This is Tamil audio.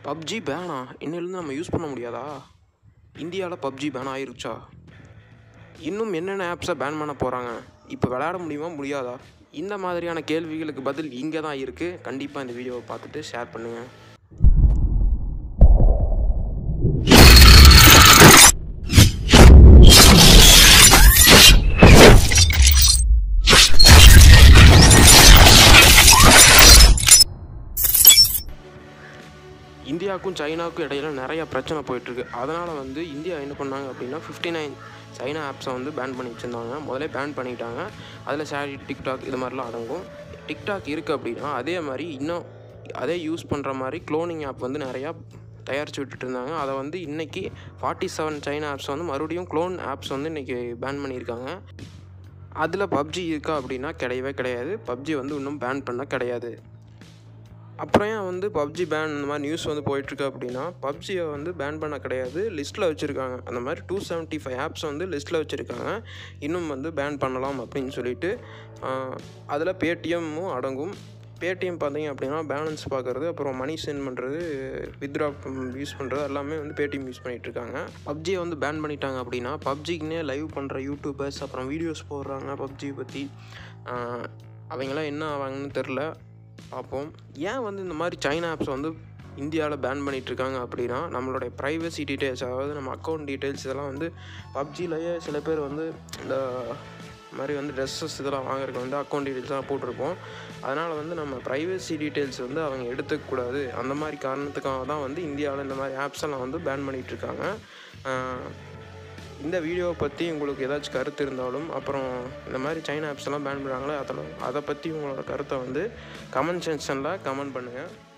பப்ஜி பேனா இன்னிலேருந்து நம்ம யூஸ் பண்ண முடியாதா இந்தியாவில் பப்ஜி பேன் ஆயிருச்சா இன்னும் என்னென்ன ஆப்ஸை பேன் பண்ண போகிறாங்க இப்போ விளையாட முடியுமா முடியாதா இந்த மாதிரியான கேள்விகளுக்கு பதில் இங்கே தான் இருக்குது கண்டிப்பாக இந்த வீடியோவை பார்த்துட்டு ஷேர் பண்ணுங்கள் இந்தியாவுக்கும் சைனாவுக்கும் இடையில நிறைய பிரச்சனை போயிட்டுருக்கு அதனால் வந்து இந்தியா என்ன பண்ணாங்க அப்படின்னா ஃபிஃப்டி நைன் சைனா ஆப்ஸை வந்து பேன் பண்ணி வச்சுருந்தாங்க முதல்ல பேன் பண்ணிட்டாங்க அதில் ஷேரி டிக்டாக் இது மாதிரிலாம் அடங்கும் டிக்டாக் இருக்குது அப்படின்னா அதே மாதிரி இன்னும் அதே யூஸ் பண்ணுற மாதிரி க்ளோனிங் ஆப் வந்து நிறையா தயாரித்து விட்டுட்டு இருந்தாங்க அதை வந்து இன்றைக்கி ஃபார்ட்டி செவன் சைனா ஆப்ஸ் வந்து மறுபடியும் க்ளோன் ஆப்ஸ் வந்து இன்றைக்கி பேன் பண்ணியிருக்காங்க அதில் பப்ஜி இருக்கா அப்படின்னா கிடையவே கிடையாது பப்ஜி வந்து இன்னும் பேன் பண்ண கிடையாது அப்புறம் ஏன் வந்து பப்ஜி பேன் இந்த மாதிரி நியூஸ் வந்து போயிட்டுருக்கு அப்படின்னா பப்ஜியை வந்து பேன் பண்ண கிடையாது லிஸ்ட்டில் வச்சுருக்காங்க அந்த மாதிரி டூ செவன்ட்டி ஃபைவ் ஆப்ஸ் வந்து லிஸ்ட்டில் வச்சுருக்காங்க இன்னும் வந்து பேன் பண்ணலாம் அப்படின்னு சொல்லிட்டு அதில் பேடிஎம்மும் அடங்கும் பேடிஎம் பார்த்தீங்க அப்படின்னா பேலன்ஸ் பார்க்குறது அப்புறம் மணி சென்ட் பண்ணுறது வித்ரா யூஸ் பண்ணுறது எல்லாமே வந்து பேடிஎம் யூஸ் பண்ணிகிட்ருக்காங்க பப்ஜியை வந்து பேன் பண்ணிட்டாங்க அப்படின்னா பப்ஜிக்குனே லைவ் பண்ணுற யூடியூபர்ஸ் அப்புறம் வீடியோஸ் போடுறாங்க பப்ஜியை பற்றி அவங்களாம் என்ன ஆவாங்கன்னு தெரில பார்ப்போம் ஏன் வந்து இந்த மாதிரி சைனா ஆப்ஸ் வந்து இந்தியாவில் பேன் பண்ணிகிட்ருக்காங்க அப்படின்னா நம்மளுடைய ப்ரைவசி டீட்டெயில்ஸ் அதாவது நம்ம அக்கௌண்ட் டீட்டெயில்ஸ் இதெல்லாம் வந்து பப்ஜிலேயே சில பேர் வந்து இந்த மாதிரி வந்து ட்ரெஸ்ஸஸ் இதெல்லாம் வாங்குறதுக்கு வந்து அக்கௌண்ட் டீட்டெயில்ஸ்லாம் போட்டிருப்போம் அதனால் வந்து நம்ம ப்ரைவசி டீட்டெயில்ஸ் வந்து அவங்க எடுத்துக்கக்கூடாது அந்த மாதிரி காரணத்துக்காக தான் வந்து இந்தியாவில் இந்த மாதிரி ஆப்ஸ் எல்லாம் வந்து பேன் பண்ணிகிட்ருக்காங்க இந்த வீடியோவை பற்றி உங்களுக்கு ஏதாச்சும் கருத்து இருந்தாலும் அப்புறம் இந்த மாதிரி சைனா ஆப்ஸ் எல்லாம் பேன் பண்ணுறாங்களே அதெல்லாம் அதை பற்றி உங்களோட கருத்தை வந்து கமெண்ட் செக்ஷனில் கமெண்ட் பண்ணுங்கள்